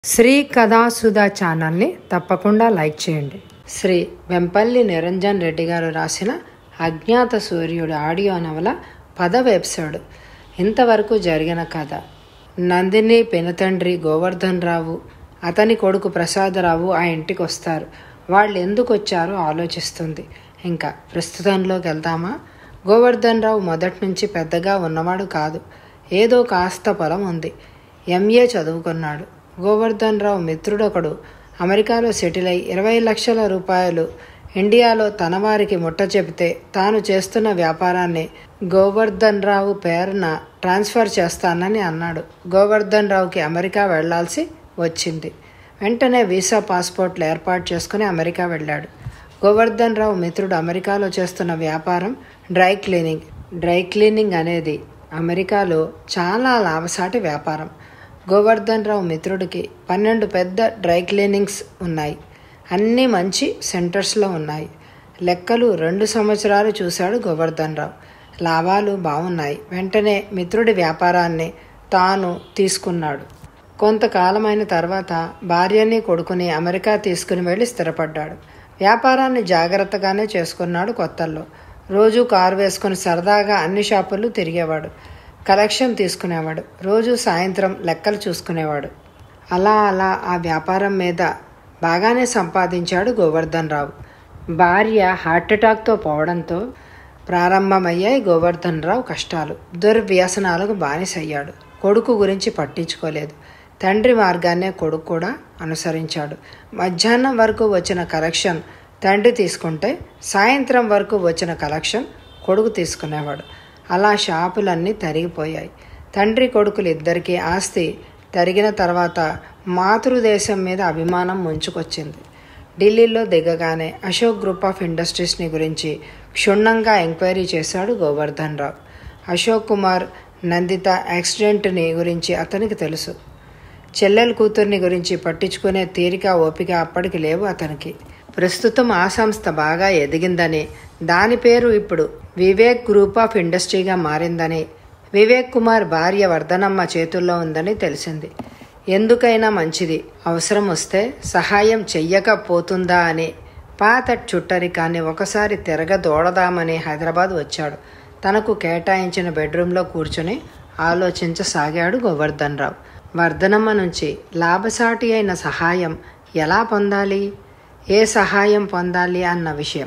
శ్రీ కథాసుధా ఛానల్ని తప్పకుండా లైక్ చేయండి శ్రీ వెంపల్లి నిరంజన్ రెడ్డి గారు రాసిన అజ్ఞాత సూర్యుడు ఆడియో నవల పదవ ఎపిసోడ్ ఇంతవరకు జరిగిన కథ నందిని పినతండ్రి గోవర్ధన్ రావు అతని కొడుకు ప్రసాదరావు ఆ ఇంటికి వస్తారు వాళ్ళు ఎందుకు వచ్చారో ఆలోచిస్తుంది ఇంకా ప్రస్తుతంలోకి వెళ్దామా గోవర్ధన్ రావు మొదటి నుంచి పెద్దగా ఉన్నవాడు కాదు ఏదో కాస్త పొలం ఉంది ఎంఏ చదువుకున్నాడు గోవర్ధన్ రావు మిత్రుడొకడు అమెరికాలో సెటిల్ అయి ఇరవై లక్షల రూపాయలు ఇండియాలో తన వారికి ముట్ట చెబితే తాను చేస్తున్న వ్యాపారాన్ని గోవర్ధన్ రావు పేరున ట్రాన్స్ఫర్ చేస్తానని అన్నాడు గోవర్ధన్ రావుకి అమెరికా వెళ్లాల్సి వచ్చింది వెంటనే వీసా పాస్పోర్ట్లు ఏర్పాటు చేసుకుని అమెరికా వెళ్ళాడు గోవర్ధన్ రావు మిత్రుడు అమెరికాలో చేస్తున్న వ్యాపారం డ్రై క్లీనింగ్ డ్రై క్లీనింగ్ అనేది అమెరికాలో చాలా లాభసాటి వ్యాపారం గోవర్ధన్ రావు మిత్రుడికి పన్నెండు పెద్ద డ్రై క్లీనింగ్స్ ఉన్నాయి అన్నీ మంచి సెంటర్స్లో ఉన్నాయి లెక్కలు రెండు సంవత్సరాలు చూశాడు గోవర్ధన్ రావు లాభాలు బాగున్నాయి వెంటనే మిత్రుడి వ్యాపారాన్ని తాను తీసుకున్నాడు కొంతకాలమైన తర్వాత భార్యని కొడుకుని అమెరికా తీసుకుని వెళ్ళి స్థిరపడ్డాడు వ్యాపారాన్ని జాగ్రత్తగానే చేసుకున్నాడు కొత్తల్లో రోజు కారు వేసుకుని సరదాగా అన్ని షాపులు తిరిగేవాడు కలెక్షన్ తీసుకునేవాడు రోజు సాయంత్రం లెక్కలు చూసుకునేవాడు అలా అలా ఆ వ్యాపారం మీద బాగానే సంపాదించాడు గోవర్ధన్ రావు భార్య హార్ట్అటాక్తో పోవడంతో ప్రారంభమయ్యాయి గోవర్ధన్ రావు కష్టాలు దుర్వ్యసనాలకు బానిసయ్యాడు కొడుకు గురించి పట్టించుకోలేదు తండ్రి మార్గాన్నే కొడుకు కూడా అనుసరించాడు మధ్యాహ్నం వరకు వచ్చిన కలెక్షన్ తండ్రి తీసుకుంటే సాయంత్రం వరకు వచ్చిన కలెక్షన్ కొడుకు తీసుకునేవాడు అలా షాపులన్నీ తరిగిపోయాయి తండ్రి కొడుకులు ఇద్దరికీ ఆస్తి తరిగిన తర్వాత మాతృదేశం మీద అభిమానం ముంచుకొచ్చింది ఢిల్లీలో దిగగానే అశోక్ గ్రూప్ ఆఫ్ ఇండస్ట్రీస్ని గురించి క్షుణ్ణంగా ఎంక్వైరీ చేశాడు గోవర్ధన్ రావు అశోక్ కుమార్ నందిత యాక్సిడెంట్ని గురించి అతనికి తెలుసు చెల్లెల కూతుర్ని గురించి పట్టించుకునే తీరిక ఓపిక అప్పటికి లేవు అతనికి ప్రస్తుతం ఆ సంస్థ బాగా ఎదిగిందని దాని పేరు ఇప్పుడు వివేక్ గ్రూప్ ఆఫ్ ఇండస్ట్రీగా మారిందని వివేక్ కుమార్ భార్య వర్ధనమ్మ చేతుల్లో ఉందని తెలిసింది ఎందుకైనా మంచిది అవసరం వస్తే సహాయం చెయ్యకపోతుందా అని పాత చుట్టరికాన్ని ఒకసారి తిరగదోడదామని హైదరాబాద్ వచ్చాడు తనకు కేటాయించిన బెడ్రూమ్లో కూర్చుని ఆలోచించసాగాడు గోవర్ధన్ రావు వర్ధనమ్మ నుంచి లాభసాటి అయిన సహాయం ఎలా పొందాలి ఏ సహాయం పొందాలి అన్న విషయం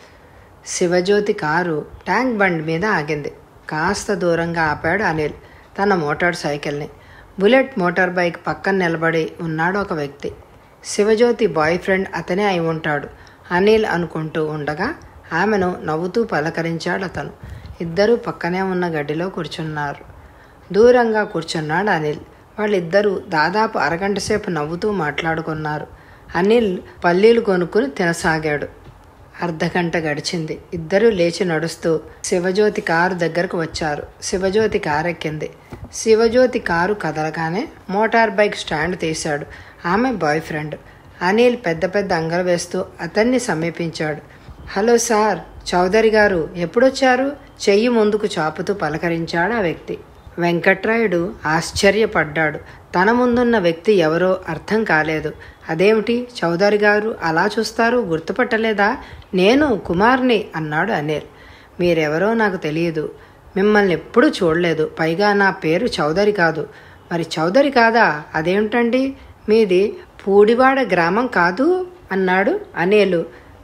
శివజ్యోతి కారు ట్యాంక్ బండ్ మీద ఆగింది కాస్త దూరంగా ఆపాడు అనిల్ తన మోటార్ సైకిల్ని బుల్లెట్ మోటార్ బైక్ పక్కన నిలబడి ఉన్నాడు ఒక వ్యక్తి శివజ్యోతి బాయ్ ఫ్రెండ్ అతనే అయి ఉంటాడు అనిల్ అనుకుంటూ ఉండగా ఆమెను నవ్వుతూ పలకరించాడు అతను ఇద్దరూ పక్కనే ఉన్న గడ్డిలో కూర్చున్నారు దూరంగా కూర్చున్నాడు అనిల్ వాళ్ళిద్దరూ దాదాపు అరగంట సేపు నవ్వుతూ మాట్లాడుకున్నారు అనిల్ పల్లీలు కొనుక్కుని తినసాగాడు అర్ధగంట గడిచింది ఇద్దరూ లేచి నడుస్తూ శివజ్యోతి కారు దగ్గరకు వచ్చారు శివజ్యోతి కారు ఎక్కింది శివజ్యోతి కారు కదలగానే మోటార్ బైక్ స్టాండ్ తీశాడు ఆమె బాయ్ ఫ్రెండ్ అనిల్ పెద్ద పెద్ద అంగలు వేస్తూ అతన్ని సమీపించాడు హలో సార్ చౌదరి గారు ఎప్పుడొచ్చారు చెయ్యి ముందుకు చాపుతూ పలకరించాడు ఆ వ్యక్తి వెంకట్రాయుడు ఆశ్చర్యపడ్డాడు తన ముందున్న వ్యక్తి ఎవరో అర్థం కాలేదు అదేమిటి చౌదరి గారు అలా చూస్తారు గుర్తుపట్టలేదా నేను కుమార్ని అన్నాడు అనిల్ మీరెవరో నాకు తెలియదు మిమ్మల్ని ఎప్పుడూ చూడలేదు పైగా నా పేరు చౌదరి కాదు మరి చౌదరి కాదా అదేమిటండి మీది పూడివాడ గ్రామం కాదు అన్నాడు అనిలు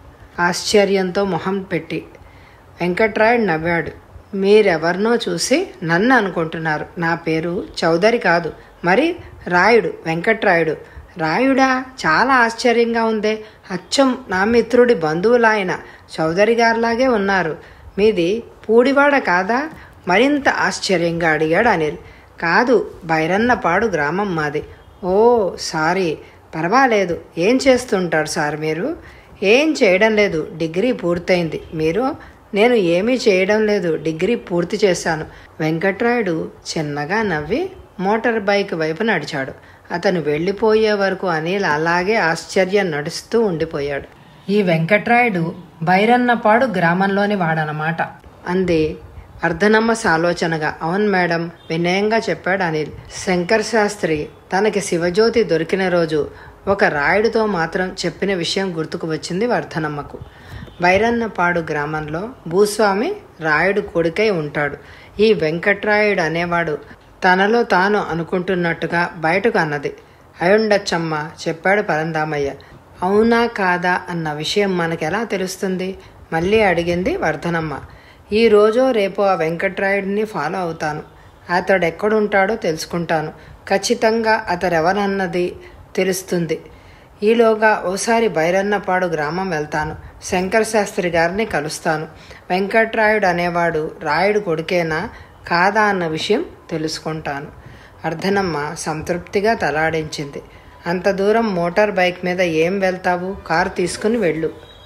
ఆశ్చర్యంతో మొహం పెట్టి వెంకట్రాయుడు నవ్వాడు మీరెవరినో చూసి నన్ను అనుకుంటున్నారు నా పేరు చౌదరి కాదు మరి రాయుడు వెంకట్రాయుడు రాయుడా చాలా ఆశ్చర్యంగా ఉందే అచ్చం నా మిత్రుడి బంధువులాయన చౌదరి గారిలాగే ఉన్నారు మీది పూడివాడ కాదా మరింత ఆశ్చర్యంగా అడిగాడు అనిల్ కాదు బైరన్నపాడు గ్రామం మాది ఓ సారీ పర్వాలేదు ఏం చేస్తుంటారు సార్ మీరు ఏం చేయడం లేదు డిగ్రీ పూర్తయింది మీరు నేను ఏమీ చేయడం లేదు డిగ్రీ పూర్తి చేశాను వెంకట్రాయుడు చిన్నగా నవ్వి మోటార్ బైక్ వైపు నడిచాడు అతను వెళ్ళిపోయే వరకు అనిల్ అలాగే ఆశ్చర్యం నడుస్తూ ఉండిపోయాడు ఈ వెంకట్రాయుడు బైరన్నపాడు గ్రామంలోని వాడనమాట అంది అర్ధనమ్మ సాలోచనగా అవును మేడం వినయంగా చెప్పాడు అనిల్ శంకర్ శాస్త్రి తనకి శివజ్యోతి దొరికిన రోజు ఒక రాయుడితో మాత్రం చెప్పిన విషయం గుర్తుకు వచ్చింది వర్ధనమ్మకు బైరన్నపాడు గ్రామంలో భూస్వామి రాయుడు కొడుకై ఉంటాడు ఈ వెంకట్రాయుడు అనేవాడు తనలో తాను అనుకుంటున్నట్టుగా బయటకు అన్నది అయుండచ్చమ్మ చెప్పాడు పరందామయ్య అవునా కాదా అన్న విషయం మనకెలా తెలుస్తుంది మళ్ళీ అడిగింది వర్ధనమ్మ ఈ రోజో రేపో ఆ వెంకట్రాయుడిని ఫాలో అవుతాను అతడు ఎక్కడుంటాడో తెలుసుకుంటాను ఖచ్చితంగా అతడెవరన్నది తెలుస్తుంది ఈలోగా ఓసారి బైరన్నపాడు గ్రామం వెళ్తాను శంకర శాస్త్రి గారిని కలుస్తాను వెంకట్రాయుడు అనేవాడు రాయుడు కొడుకేనా కాదా అన్న విషయం తెలుసుకుంటాను అర్ధనమ్మ సంతృప్తిగా తలాడించింది అంత దూరం మోటార్ బైక్ మీద ఏం వెళ్తావు కారు తీసుకుని వెళ్ళు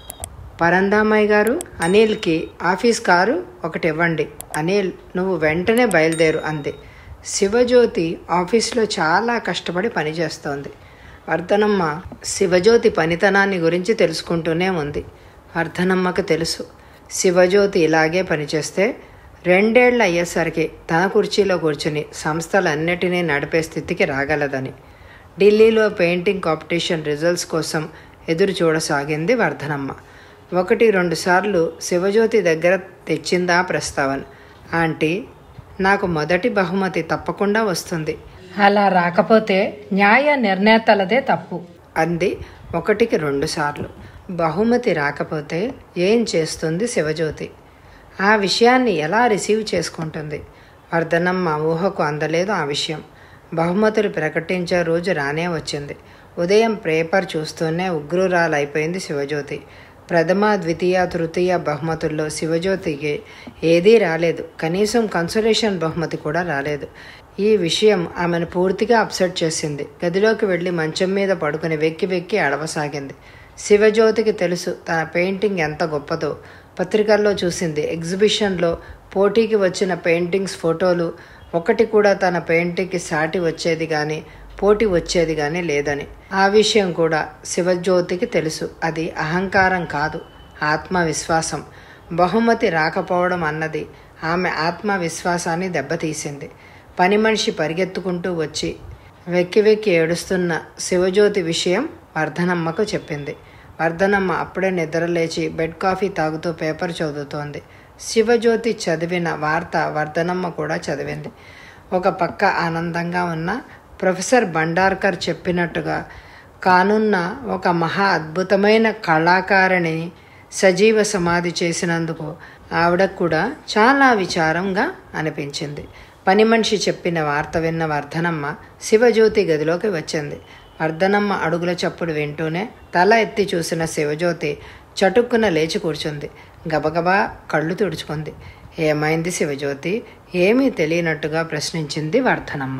పరందామయ్య గారు అనిల్కి ఆఫీస్ కారు ఒకటి ఇవ్వండి అనిల్ నువ్వు వెంటనే బయలుదేరు అంది శివజ్యోతి ఆఫీస్లో చాలా కష్టపడి పనిచేస్తోంది వర్ధనమ్మ శివజ్యోతి పనితనాన్ని గురించి తెలుసుకుంటూనే ఉంది వర్ధనమ్మకు తెలుసు శివజ్యోతి ఇలాగే పనిచేస్తే రెండేళ్లు అయ్యేసరికి తన కుర్చీలో కూర్చుని సంస్థలన్నిటినీ నడిపే స్థితికి రాగలదని ఢిల్లీలో పెయింటింగ్ కాంపిటీషన్ రిజల్ట్స్ కోసం ఎదురు చూడసాగింది వర్ధనమ్మ ఒకటి రెండు సార్లు శివజ్యోతి దగ్గర తెచ్చిందా ప్రస్తావన ఆంటీ నాకు మొదటి బహుమతి తప్పకుండా వస్తుంది అలా రాకపోతే న్యాయ నిర్ణేతలదే తప్పు అంది ఒకటికి రెండు సార్లు బహుమతి రాకపోతే ఏం చేస్తుంది శివజ్యోతి ఆ విషయాన్ని ఎలా రిసీవ్ చేసుకుంటుంది వర్ధనమ్మ ఊహకు అందలేదు ఆ విషయం బహుమతులు ప్రకటించే రోజు రానే వచ్చింది ఉదయం పేపర్ చూస్తూనే ఉగ్రురాలైపోయింది శివజ్యోతి ప్రథమ ద్వితీయ తృతీయ బహుమతుల్లో శివజ్యోతికి ఏదీ రాలేదు కనీసం కన్సోలేషన్ బహుమతి కూడా రాలేదు ఈ విషయం ఆమెను పూర్తిగా అప్సెట్ చేసింది గదిలోకి వెళ్ళి మంచం మీద పడుకుని వెక్కి వెక్కి అడవసాగింది శివజ్యోతికి తెలుసు తన పెయింటింగ్ ఎంత గొప్పదో పత్రికల్లో చూసింది ఎగ్జిబిషన్లో పోటీకి వచ్చిన పెయింటింగ్స్ ఫోటోలు ఒకటి కూడా తన పెయింటింగ్కి సాటి వచ్చేది కానీ పోటీ వచ్చేది కానీ లేదని ఆ విషయం కూడా శివజ్యోతికి తెలుసు అది అహంకారం కాదు ఆత్మవిశ్వాసం బహుమతి రాకపోవడం అన్నది ఆమె ఆత్మవిశ్వాసాన్ని దెబ్బతీసింది పని మనిషి పరిగెత్తుకుంటూ వచ్చి వెక్కి వెక్కి ఏడుస్తున్న శివజ్యోతి విషయం వర్ధనమ్మకు చెప్పింది వర్ధనమ్మ అప్పుడే నిద్రలేచి బెడ్ కాఫీ తాగుతూ పేపర్ చదువుతోంది శివజ్యోతి చదివిన వార్త వర్ధనమ్మ కూడా చదివింది ఒక పక్క ఆనందంగా ఉన్న ప్రొఫెసర్ బండార్కర్ చెప్పినట్టుగా కానున్న ఒక మహా అద్భుతమైన కళాకారిణి సజీవ సమాధి చేసినందుకు ఆవిడకు కూడా చాలా విచారంగా అనిపించింది పని మనిషి చెప్పిన వార్త విన్న వర్ధనమ్మ శివజ్యోతి గదిలోకి వచ్చింది వర్ధనమ్మ అడుగుల చప్పుడు వింటూనే తల ఎత్తి చూసిన శివజ్యోతి చటుక్కున లేచి కూర్చుంది గబగబా కళ్ళు తుడుచుకుంది ఏమైంది శివజ్యోతి ఏమీ తెలియనట్టుగా ప్రశ్నించింది వర్ధనమ్మ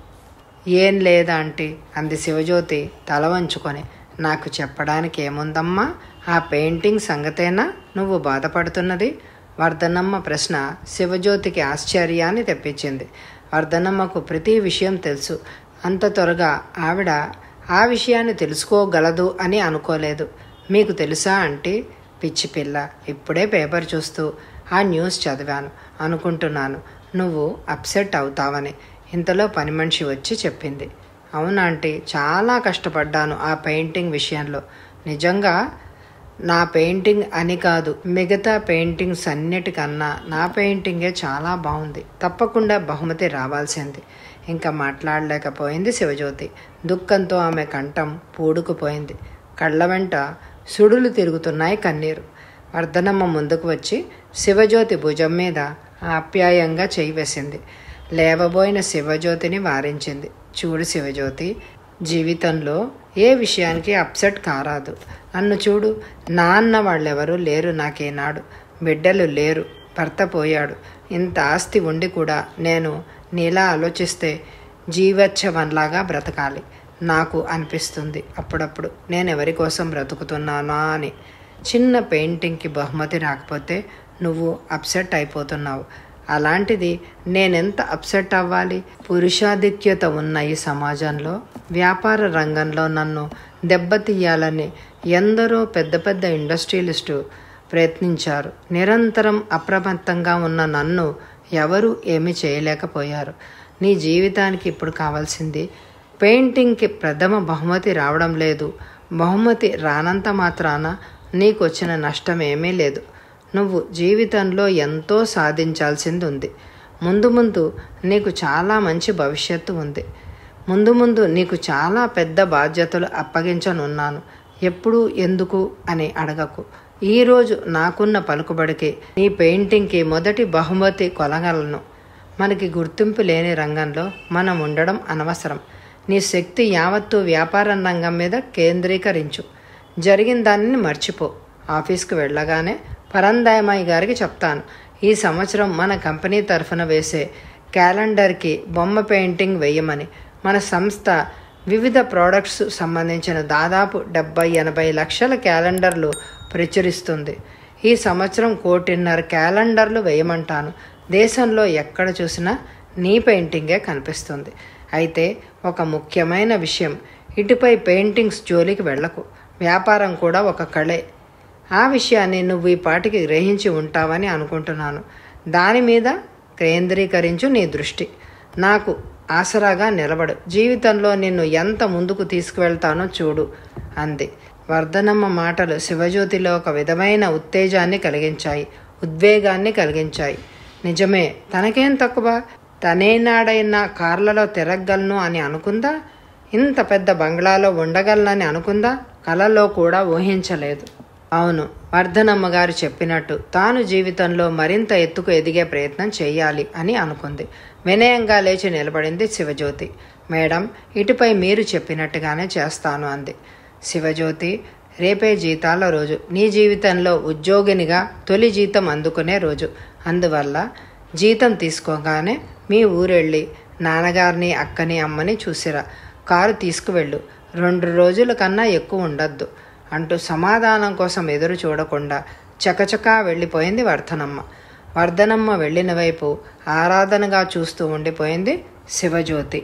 ఏం లేదా ఆంటీ అంది శివజ్యోతి తల వంచుకొని నాకు చెప్పడానికి ఏముందమ్మా ఆ పెయింటింగ్ సంగతేనా నువ్వు బాధపడుతున్నది వర్ధనమ్మ ప్రశ్న శివజ్యోతికి ఆశ్చర్యాన్ని తెప్పించింది వర్ధనమ్మకు ప్రతి విషయం తెలుసు అంత త్వరగా ఆవిడ ఆ విషయాన్ని తెలుసుకోగలదు అని అనుకోలేదు మీకు తెలుసా అంటే పిచ్చి పిల్ల ఇప్పుడే పేపర్ చూస్తూ ఆ న్యూస్ చదివాను అనుకుంటున్నాను నువ్వు అప్సెట్ అవుతావని ఇంతలో పని మనిషి వచ్చి చెప్పింది అవునాంటీ చాలా కష్టపడ్డాను ఆ పెయింటింగ్ విషయంలో నిజంగా నా పెయింటింగ్ అని కాదు మిగతా పెయింటింగ్స్ అన్నిటికన్నా నా పెయింటింగే చాలా బాగుంది తప్పకుండా బహుమతి రావాల్సింది ఇంకా మాట్లాడలేకపోయింది శివజ్యోతి దుఃఖంతో ఆమె కంఠం పూడుకుపోయింది కళ్ళ వెంట సుడులు తిరుగుతున్నాయి కన్నీరు వర్ధనమ్మ ముందుకు వచ్చి శివజ్యోతి భుజం మీద ఆప్యాయంగా చేయి వేసింది లేవబోయిన శివజ్యోతిని వారించింది చూడు శివజ్యోతి జీవితంలో ఏ విషయానికి అప్సెట్ కారాదు నన్ను చూడు నాన్న వాళ్ళెవరూ లేరు నాకేనాడు బిడ్డలు లేరు భర్త పోయాడు ఇంత ఆస్తి ఉండి కూడా నేను నీలా ఆలోచిస్తే జీవోత్సవంలాగా బ్రతకాలి నాకు అనిపిస్తుంది అప్పుడప్పుడు నేను ఎవరి కోసం బ్రతుకుతున్నానా అని చిన్న పెయింటింగ్కి బహుమతి రాకపోతే నువ్వు అప్సెట్ అయిపోతున్నావు అలాంటిది నేనెంత అప్సెట్ అవ్వాలి పురుషాధిక్యత ఉన్న ఈ సమాజంలో వ్యాపార రంగంలో నన్ను దెబ్బతీయాలని ఎందరో పెద్ద పెద్ద ఇండస్ట్రియలిస్టు ప్రయత్నించారు నిరంతరం అప్రమత్తంగా ఉన్న నన్ను ఎవరు ఏమీ చేయలేకపోయారు నీ జీవితానికి ఇప్పుడు కావాల్సింది పెయింటింగ్కి ప్రథమ బహుమతి రావడం లేదు బహుమతి రానంత మాత్రాన నీకు వచ్చిన నష్టం ఏమీ లేదు నువ్వు జీవితంలో ఎంతో సాధించాల్సింది ఉంది ముందు ముందు నీకు చాలా మంచి భవిష్యత్తు ఉంది ముందు ముందు నీకు చాలా పెద్ద బాధ్యతలు అప్పగించనున్నాను ఎప్పుడు ఎందుకు అని అడగకు ఈరోజు నాకున్న పలుకుబడికి నీ పెయింటింగ్కి మొదటి బహుమతి కొలగలను మనకి గుర్తింపు లేని రంగంలో మనం ఉండడం అనవసరం నీ శక్తి యావత్తు వ్యాపార రంగం మీద కేంద్రీకరించు జరిగిన దానిని మర్చిపో ఆఫీస్కి వెళ్ళగానే పరందాయమాయి గారికి చెప్తాను ఈ సంవత్సరం మన కంపెనీ తరఫున వేసే క్యాలెండర్కి బొమ్మ పెయింటింగ్ వేయమని మన సంస్థ వివిధ ప్రోడక్ట్స్ సంబంధించిన దాదాపు డెబ్బై ఎనభై లక్షల క్యాలెండర్లు ప్రచురిస్తుంది ఈ సంవత్సరం కోటిన్నర క్యాలెండర్లు వేయమంటాను దేశంలో ఎక్కడ చూసినా నీ పెయింటింగే కనిపిస్తుంది అయితే ఒక ముఖ్యమైన విషయం ఇటుపై పెయింటింగ్స్ జోలికి వెళ్ళకు వ్యాపారం కూడా ఒక కళే ఆ విషయాన్ని నువ్వు ఈ పాటికి గ్రహించి ఉంటావని అనుకుంటున్నాను దాని మీద కేంద్రీకరించు నీ దృష్టి నాకు ఆసరాగా నిలబడు జీవితంలో నిన్ను ఎంత ముందుకు తీసుకువెళ్తానో చూడు అంది వర్ధనమ్మ మాటలు శివజ్యోతిలో ఒక విధమైన ఉత్తేజాన్ని కలిగించాయి ఉద్వేగాన్ని కలిగించాయి నిజమే తనకేం తక్కువ తనేనాడైనా కార్లలో తిరగగలను అని అనుకుందా ఇంత పెద్ద బంగ్లాలో ఉండగలనని అనుకుందా కలలో కూడా ఊహించలేదు అవును వర్ధనమ్మ గారు చెప్పినట్టు తాను జీవితంలో మరింత ఎత్తుకు ఎదిగే ప్రయత్నం చేయాలి అని అనుకుంది వినయంగా లేచి నిలబడింది శివజ్యోతి మేడం ఇటుపై మీరు చెప్పినట్టుగానే చేస్తాను అంది శివజ్యోతి రేపే జీతాల రోజు నీ జీవితంలో ఉద్యోగినిగా తొలి జీతం అందుకునే రోజు అందువల్ల జీతం తీసుకోగానే మీ ఊరెళ్ళి నాన్నగారిని అక్కని అమ్మని చూసిరా కారు తీసుకువెళ్ళు రెండు రోజుల కన్నా ఎక్కువ ఉండొద్దు అంటూ సమాధానం కోసం ఎదురు చూడకుండా చకచకా వెళ్ళిపోయింది వర్ధనమ్మ వర్ధనమ్మ వెళ్ళిన వైపు ఆరాధనగా చూస్తూ ఉండిపోయింది శివజ్యోతి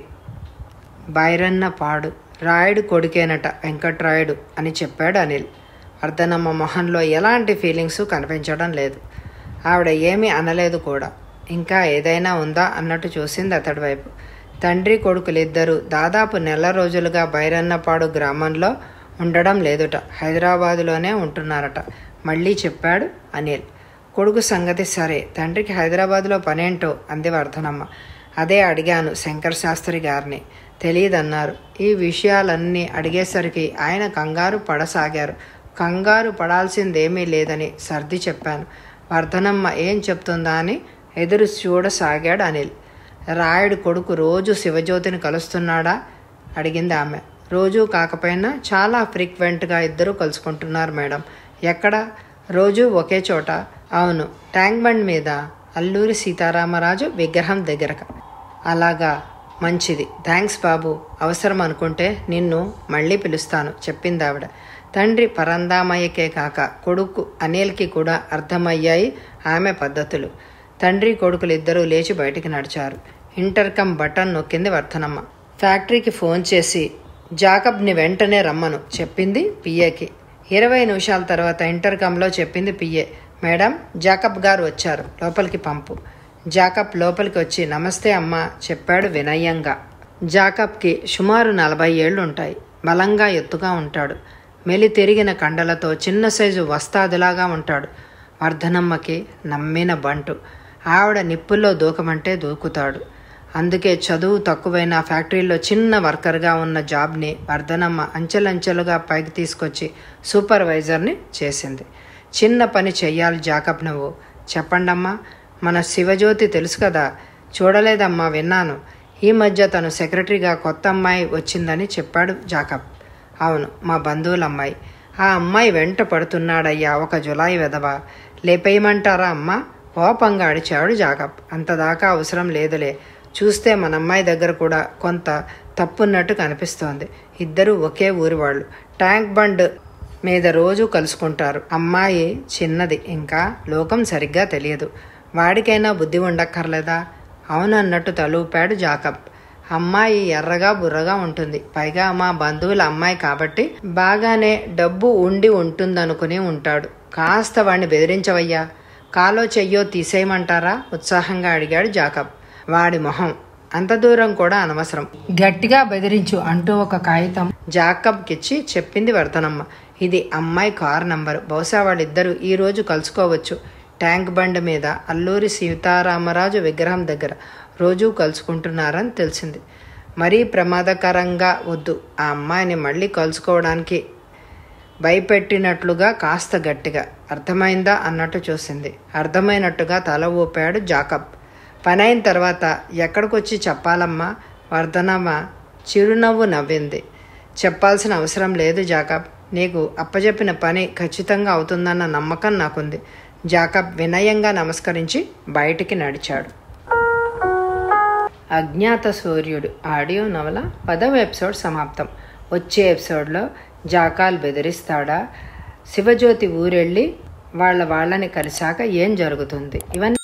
బైరన్న పాడు రాయుడు కొడుకేనట వెంకట్రాయుడు అని చెప్పాడు అనిల్ వర్ధనమ్మ మొహంలో ఎలాంటి ఫీలింగ్స్ కనిపించడం లేదు ఆవిడ ఏమీ అనలేదు కూడా ఇంకా ఏదైనా ఉందా అన్నట్టు చూసింది అతడి వైపు తండ్రి కొడుకులిద్దరూ దాదాపు నెల రోజులుగా బైరన్నపాడు గ్రామంలో ఉండడం లేదుట హైదరాబాదులోనే ఉంటున్నారట మళ్ళీ చెప్పాడు అనిల్ కొడుకు సంగతి సరే తండ్రికి హైదరాబాదులో పనేంటో అంది వర్ధనమ్మ అదే అడిగాను శంకర్ శాస్త్రి గారిని తెలియదన్నారు ఈ విషయాలన్నీ అడిగేసరికి ఆయన కంగారు పడసాగారు కంగారు పడాల్సిందేమీ లేదని సర్ది చెప్పాను వర్ధనమ్మ ఏం చెప్తుందా అని ఎదురు చూడసాగాడు అనిల్ రాయుడు కొడుకు రోజు శివజ్యోతిని కలుస్తున్నాడా అడిగింది ఆమె రోజు కాకపోయినా చాలా ఫ్రీక్వెంట్గా ఇద్దరు కలుసుకుంటున్నారు మేడం ఎక్కడ రోజు ఒకే చోట అవును ట్యాంక్ బండ్ మీద అల్లూరి సీతారామరాజు విగ్రహం దగ్గరక అలాగా మంచిది థ్యాంక్స్ బాబు అవసరం అనుకుంటే నిన్ను మళ్ళీ పిలుస్తాను చెప్పింది ఆవిడ తండ్రి పరందామయ్యకే కాక కొడుకు అనిల్కి కూడా అర్థమయ్యాయి ఆమె పద్ధతులు తండ్రి కొడుకులు ఇద్దరూ లేచి బయటికి నడిచారు ఇంటర్కమ్ బటన్ నొక్కింది వర్ధనమ్మ ఫ్యాక్టరీకి ఫోన్ చేసి జాకబ్ని వెంటనే రమ్మను చెప్పింది పిఏకి ఇరవై నిమిషాల తర్వాత ఇంటర్కమ్లో చెప్పింది పిఏ మేడం జాకబ్ గారు వచ్చారు లోపలికి పంపు జాకబ్ లోపలికి వచ్చి నమస్తే అమ్మా చెప్పాడు వినయంగా జాకబ్కి సుమారు నలభై ఏళ్ళు ఉంటాయి బలంగా ఎత్తుగా ఉంటాడు మెలి తిరిగిన కండలతో చిన్న సైజు వస్తాదులాగా ఉంటాడు వర్ధనమ్మకి నమ్మిన బంటు ఆవిడ నిప్పుల్లో దూకమంటే దూకుతాడు అందుకే చదువు తక్కువైన ఫ్యాక్టరీలో చిన్న వర్కర్గా ఉన్న జాబ్ని వర్ధనమ్మ అంచెలంచెలుగా పైకి తీసుకొచ్చి సూపర్వైజర్ని చేసింది చిన్న పని చెయ్యాలి జాకబ్ నువ్వు చెప్పండమ్మా మన శివజ్యోతి తెలుసు కదా చూడలేదమ్మా విన్నాను ఈ మధ్య తను సెక్రటరీగా కొత్త అమ్మాయి వచ్చిందని చెప్పాడు జాకబ్ అవును మా బంధువుల అమ్మాయి ఆ అమ్మాయి వెంట పడుతున్నాడయ్యా ఒక జులాయి వెదవ లేపేయమంటారా అమ్మ కోపంగా అడిచాడు జాకబ్ అంతదాకా అవసరం లేదులే చూస్తే మన అమ్మాయి దగ్గర కూడా కొంత తప్పున్నట్టు కనిపిస్తోంది ఇద్దరు ఒకే ఊరి వాళ్ళు ట్యాంక్ బండ్ మీద రోజు కలుసుకుంటారు అమ్మాయి చిన్నది ఇంకా లోకం సరిగ్గా తెలియదు వాడికైనా బుద్ధి ఉండక్కర్లేదా అవునన్నట్టు తలూపాడు జాకబ్ అమ్మాయి ఎర్రగా బుర్రగా ఉంటుంది పైగా మా బంధువుల అమ్మాయి కాబట్టి బాగానే డబ్బు ఉండి ఉంటుందనుకుని ఉంటాడు కాస్త వాడిని బెదిరించవయ్యా కాలో చెయ్యో తీసేయమంటారా ఉత్సాహంగా అడిగాడు జాకబ్ వాడి మొహం అంత దూరం కూడా అనవసరం గట్టిగా బెదిరించు అంటూ ఒక కాగితం జాకబ్కిచ్చి చెప్పింది వర్ధనమ్మ ఇది అమ్మాయి కార్ నంబరు బహుశా వాళ్ళిద్దరూ ఈ రోజు కలుసుకోవచ్చు ట్యాంక్ బండ్ మీద అల్లూరి సీతారామరాజు విగ్రహం దగ్గర రోజూ కలుసుకుంటున్నారని తెలిసింది మరీ ప్రమాదకరంగా వద్దు ఆ అమ్మాయిని మళ్ళీ కలుసుకోవడానికి భయపెట్టినట్లుగా కాస్త గట్టిగా అర్థమైందా అన్నట్టు చూసింది అర్థమైనట్టుగా తల ఊపాడు జాకబ్ పనైన తర్వాత ఎక్కడికొచ్చి చెప్పాలమ్మా వర్ధనమ్మ చిరునవ్వు నవ్వింది చెప్పాల్సిన అవసరం లేదు జాకబ్ నీకు అప్పచెప్పిన పని ఖచ్చితంగా అవుతుందన్న నమ్మకం నాకుంది జాకబ్ వినయంగా నమస్కరించి బయటికి నడిచాడు అజ్ఞాత సూర్యుడు ఆడియో నవల పదవ ఎపిసోడ్ సమాప్తం వచ్చే ఎపిసోడ్లో జాకాల్ బెదిరిస్తాడా శివజ్యోతి ఊరెళ్ళి వాళ్ళ వాళ్ళని కలిశాక ఏం జరుగుతుంది ఇవన్నీ